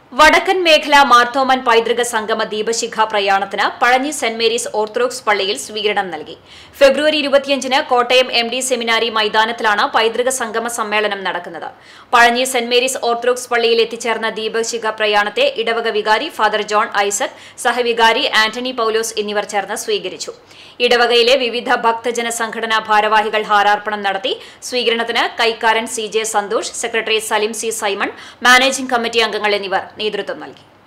വടക്കൻ മേഖല മാർത്തോമൻ പൈതൃക സംഗമ ദീപശിഖ പ്രയാണത്തിന് പഴഞ്ഞി സെന്റ് മേരീസ് ഓർത്തഡോക്സ് പള്ളിയിൽ സ്വീകരണം നൽകി ഫെബ്രുവരി ഇരുപത്തിയഞ്ചിന് കോട്ടയം എം ഡി സെമിനാരി മൈതാനത്തിലാണ് പൈതൃക സംഗമ സമ്മേളനം നടക്കുന്നത് പഴഞ്ഞി സെന്റ് മേരീസ് ഓർത്തഡോക്സ് പള്ളിയിൽ എത്തിച്ചേർന്ന ദീപശിഖ പ്രയാണത്തെ ഇടവക വികാരി ഫാദർ ജോൺ ഐസക് സഹവികാരി ആന്റണി പൌലോസ് എന്നിവർ ചേർന്ന് സ്വീകരിച്ചു ഇടവകയിലെ വിവിധ ഭക്തജന സംഘടനാ ഭാരവാഹികൾ ഹാരാർപ്പണം നടത്തി സ്വീകരണത്തിന് കൈക്കാരൻ C J Santhosh secretary Salim C Simon managing committee അംഗങ്ങൾ എന്നിവർ നേതൃത്വം നൽകി